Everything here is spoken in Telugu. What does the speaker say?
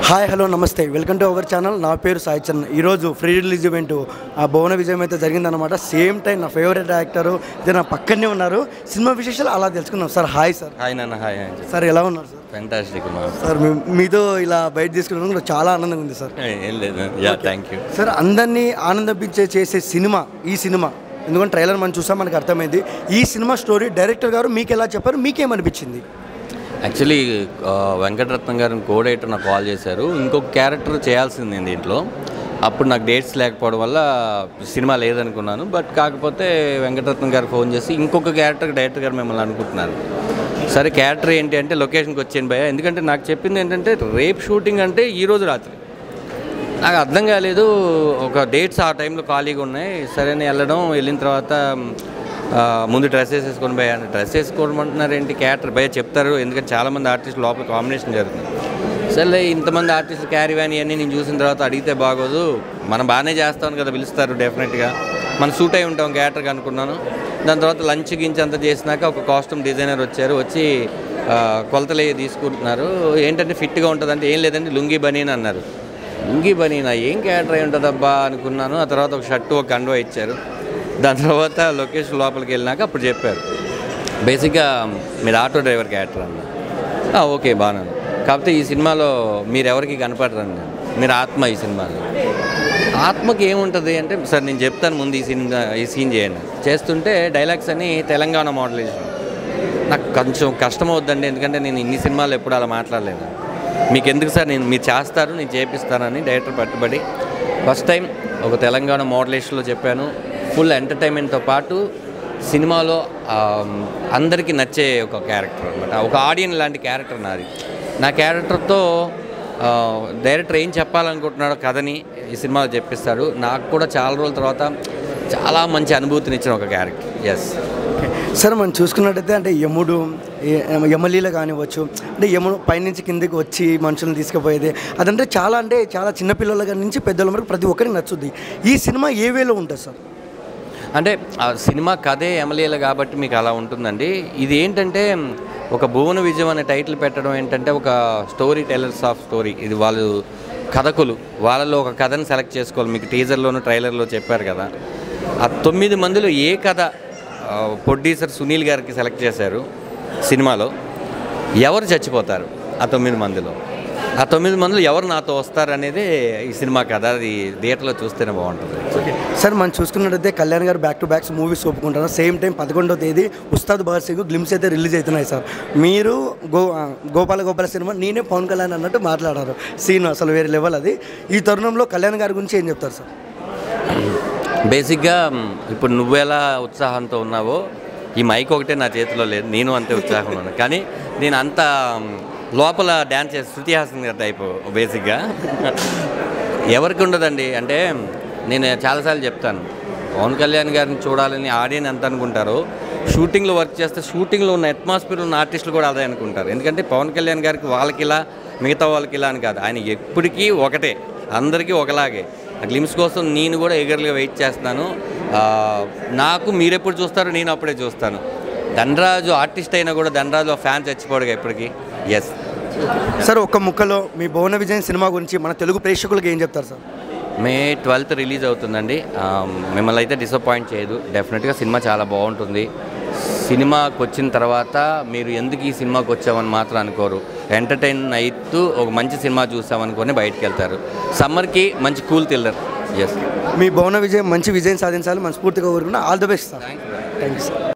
హాయ్ హలో నమస్తే వెల్కమ్ టు అవర్ ఛానల్ నా పేరు సాయి చరణ్ ఈరోజు ఫ్రీ రిలీజ్ ఈవెంట్ ఆ భువన విజయం అయితే జరిగిందనమాట సేమ్ టైం నా ఫేవరెట్ యాక్టర్ ఇది నా పక్కనే ఉన్నారు సినిమా విశేషాలు అలా తెలుసుకుందాం సార్ హాయ్ సార్ హాయ్ నాన్న హాయ్ హాయ్ సార్ ఎలా ఉన్నారు సార్ ఫెంటాస్టిక్ మా సార్ మీ- మీతో ఇలా బయట తీసుకున్నాను కూడా చాలా ఆనందంగా ఉంది సార్ ఏం లేదు యా థ్యాంక్ యూ సార్ అందరినీ ఆనందించే చేసే సినిమా ఈ సినిమా ఎందుకంటే ట్రైలర్ మనం చూసాం మనకు అర్థమైంది ఈ సినిమా స్టోరీ డైరెక్టర్ గారు మీకు ఎలా చెప్పారు మీకేమనిపించింది యాక్చువల్లీ వెంకటరత్నం గారిని కోడైటర్ నాకు కాల్ చేశారు ఇంకొక క్యారెక్టర్ చేయాల్సింది నేను దీంట్లో అప్పుడు నాకు డేట్స్ లేకపోవడం వల్ల సినిమా లేదనుకున్నాను బట్ కాకపోతే వెంకటరత్నం గారు ఫోన్ చేసి ఇంకొక క్యారెక్టర్ డైరెక్టర్ గారు మిమ్మల్ని అనుకుంటున్నారు సరే క్యారెక్టర్ ఏంటి అంటే లొకేషన్కి వచ్చాను భయ ఎందుకంటే నాకు చెప్పింది ఏంటంటే రేపు షూటింగ్ అంటే ఈ రోజు రాత్రి నాకు అర్థం కాలేదు ఒక డేట్స్ ఆ టైంలో ఖాళీగా ఉన్నాయి సరే అని వెళ్ళడం వెళ్ళిన తర్వాత ఆ, ముందు డ్రెస్ వేసేసుకొని భయ డ్రెస్ వేసుకోమంటున్నారు ఏంటి క్యారెక్టర్ భయ చెప్తారు ఎందుకంటే చాలామంది ఆర్టిస్టులు లోపల కాంబినేషన్ జరుగుతుంది సరే ఇంతమంది ఆర్టిస్టులు క్యారీ వ్యాన్ ఇవన్నీ నేను చూసిన తర్వాత అడిగితే బాగోదు మనం బాగానే చేస్తాం కదా పిలుస్తారు డెఫినెట్గా మనం సూట్ అయి ఉంటాం క్యారెక్టర్కి అనుకున్నాను దాని తర్వాత లంచ్ గించి అంతా చేసినాక ఒక కాస్ట్యూమ్ డిజైనర్ వచ్చారు వచ్చి ఆ, కొలతలు అవి తీసుకుంటున్నారు ఏంటంటే ఫిట్గా ఉంటుందంటే ఏం లేదండి లుంగీ బనీన్ అన్నారు లుంగీ బనీనా ఏం క్యారెక్టర్ అయి ఉంటుందబ్బా అనుకున్నాను ఆ తర్వాత ఒక షర్టు ఒక కండువా ఇచ్చారు దాని తర్వాత లొకేషన్ లోపలికి వెళ్ళినాక అప్పుడు చెప్పారు బేసిక్గా మీరు ఆటో డ్రైవర్ క్యారెక్టర్ అన్న "ఆ, ఓకే బాగానే కాకపోతే ఈ సినిమాలో మీరు ఎవరికి కనపడరండి మీరు ఆత్మ ఈ సినిమాలో ఆత్మకి ఏముంటుంది అంటే సార్ నేను చెప్తాను ముందు ఈ సీన్ ఈ సీన్ చేయండి చేస్తుంటే డైలాగ్స్ అని తెలంగాణ మోడలేషన్ నాకు కొంచెం కష్టం అవుద్దండి ఎందుకంటే నేను ఇన్ని సినిమాలు ఎప్పుడు అలా మాట్లాడలేదు మీకు ఎందుకు సార్ నేను మీరు చేస్తారు నేను చేపిస్తానని డైరెక్టర్ పట్టుబడి ఫస్ట్ టైం ఒక తెలంగాణ మోడలేషన్లో చెప్పాను ఫుల్ ఎంటర్టైన్మెంట్తో పాటు సినిమాలో ఆ, అందరికీ నచ్చే ఒక క్యారెక్టర్ అనమాట ఒక ఆడియన్ లాంటి క్యారెక్టర్ నాది నా క్యారెక్టర్తో ఆ, డైరెక్టర్ ఏం చెప్పాలనుకుంటున్నాడో కథని ఈ సినిమాలో చెప్పిస్తాడు నాకు కూడా చాలా రోజుల తర్వాత చాలా మంచి అనుభూతినిచ్చిన ఒక క్యారెక్టర్ ఎస్ ఓకే. సార్ మనం చూసుకున్నట్టయితే అంటే యముడు ఏ- యమలీల కానివ్వచ్చు అంటే యముడు పైనుంచి కిందకి వచ్చి మనుషులను తీసుకుపోయేది అదంటే చాలా అంటే చాలా చిన్నపిల్లల దగ్గర నుంచి పెద్దల వరకు ప్రతి ఒక్కరికి నచ్చుద్ది ఈ సినిమా ఏ వేలో ఉంటుంది సార్ అంటే ఆ సినిమా కథే ఎమలీల కాబట్టి మీకు అలా ఉంటుందండి ఇది ఏంటంటే ఒక భువన విజయం అనే టైటిల్ పెట్టడం ఏంటంటే ఒక స్టోరీ టెలర్స్ ఆఫ్ స్టోరీ ఇది వాళ్ళు కథకులు వాళ్ళలో ఒక కథని సెలెక్ట్ చేసుకోవాలి మీకు టీజర్లోను ట్రైలర్లో చెప్పారు కదా ఆ తొమ్మిది మందిలో ఏ కథ ఆ, ప్రొడ్యూసర్ సునీల్ గారికి సెలెక్ట్ చేశారు సినిమాలో ఎవరు చచ్చిపోతారు ఆ తొమ్మిది మందిలో ఆ తొమ్మిది మందిలో ఎవరు నాతో వస్తారు అనేది ఈ సినిమా కథ అది థియేటర్లో చూస్తేనే బాగుంటుంది ఓకే సార్ మనం చూసుకున్నట్టయితే కళ్యాణ్ గారు బ్యాక్ టు బ్యాక్స్ మూవీస్ ఒప్పుకుంటారు సేమ్ టైం పదకొండో తేదీ ఉస్తాద్ భగత్ సింగ్ గ్లిమ్స్ అయితే రిలీజ్ అవుతున్నాయి సార్ మీరు గో ఆ, గోపాల గోపాల సినిమా నేనే పవన్ కళ్యాణ్ అన్నట్టు మాట్లాడారు సీన్ అసలు వేరే లెవెల్ అది ఈ తరుణంలో కళ్యాణ్ గారి గురించి ఏం చెప్తారు సార్ బేసిక్గా మ్, ఇప్పుడు నువ్వెలా ఉత్సాహంతో ఉన్నావో ఈ మైక్ ఒకటే నా చేతిలో లేదు నేను అంతే ఉత్సాహంలో ఉన్నాను కానీ నేను అంత మ్, లోపల డ్యాన్స్ చేసి శృతి హాసన్ గారి టైప్ బేసిక్గా ఎవరికి ఉండదండి అంటే నేను చాలాసార్లు చెప్తాను పవన్ కళ్యాణ్ గారిని చూడాలని ఆడియన్ ఎంత అనుకుంటారో షూటింగ్లో వర్క్ చేస్తే షూటింగ్లో ఉన్న అట్మాస్ఫియర్ ఉన్న ఆర్టిస్టులు కూడా అదే అనుకుంటారు ఎందుకంటే పవన్ కళ్యాణ్ గారికి వాళ్ళకి ఇలా మిగతా వాళ్ళకి ఇలా అని కాదు ఆయన ఎప్పటికీ ఒకటే అందరికీ ఒకలాగే గ్లిమ్స్ కోసం నేను కూడా ఎగర్గా వెయిట్ చేస్తున్నాను ఆ, నాకు మీరెప్పుడు చూస్తారో నేను అప్పుడే చూస్తాను ధనరాజు ఆర్టిస్ట్ అయినా కూడా ధనరాజు ఫ్యాన్ చచ్చిపోడుగా ఎప్పటికీ ఎస్ సార్ ఒక్క ముక్కలో మీ భువన విజయ్ సినిమా గురించి మన తెలుగు ప్రేక్షకులకు ఏం చెప్తారు సార్ మే ట్వెల్త్ రిలీజ్ అవుతుందండి ఆ, మిమ్మల్ని అయితే డిసప్పాయింట్ చేయదు డెఫినెట్గా సినిమా చాలా బాగుంటుంది సినిమాకి వచ్చిన తర్వాత మీరు ఎందుకు ఈ సినిమాకి వచ్చామని మాత్రం అనుకోరు ఎంటర్టైన్ అవుతూ ఒక మంచి సినిమా చూసామనుకొని బయటికి వెళ్తారు సమ్మర్కి మంచి కూల్ థ్రిల్లర్ ఎస్ మీ భువన విజయం మంచి విజయం సాధించాలి మనస్ఫూర్తిగా కోరుకున్నా all the best sir thank you sir